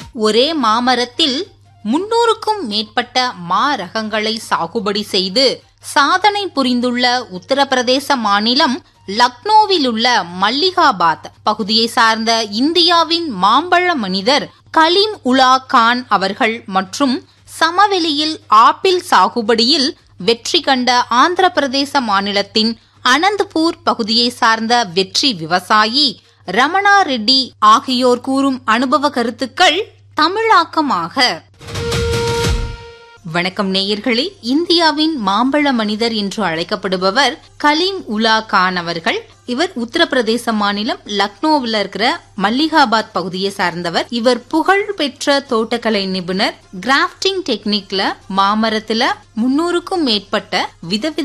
ஒரே மாமரத்தில் முன்னூறுக்கும் மேற்பட்ட மா ரகங்களை சாகுபடி செய்து சாதனை புரிந்துள்ள உத்தரப்பிரதேச மாநிலம் லக்னோவில் உள்ள மல்லிகாபாத் பகுதியை சார்ந்த இந்தியாவின் மாம்பழ மனிதர் கலீம் உலா கான் அவர்கள் மற்றும் சமவெளியில் ஆப்பிள் சாகுபடியில் வெற்றி கண்ட ஆந்திர பிரதேச மாநிலத்தின் அனந்தபூர் பகுதியை சார்ந்த வெற்றி விவசாயி ரமணா ரெட்டி ஆகியோர் கூறும் அனுபவ கருத்துக்கள் தமிழாக்கமாக வணக்கம் நேயர்களே இந்தியாவின் மாம்பழ மனிதர் என்று அழைக்கப்படுபவர் கலீம் உலா கான் அவர்கள் இவர் உத்தரப்பிரதேச மாநிலம் லக்னோவில் இருக்கிற மல்லிகாபாத் பகுதியை சார்ந்தவர் இவர் புகழ் பெற்ற தோட்டக்கலை நிபுணர் கிராஃப்டிங் டெக்னிக்ல மாமரத்துல முன்னூறுக்கும் மேற்பட்ட விதவித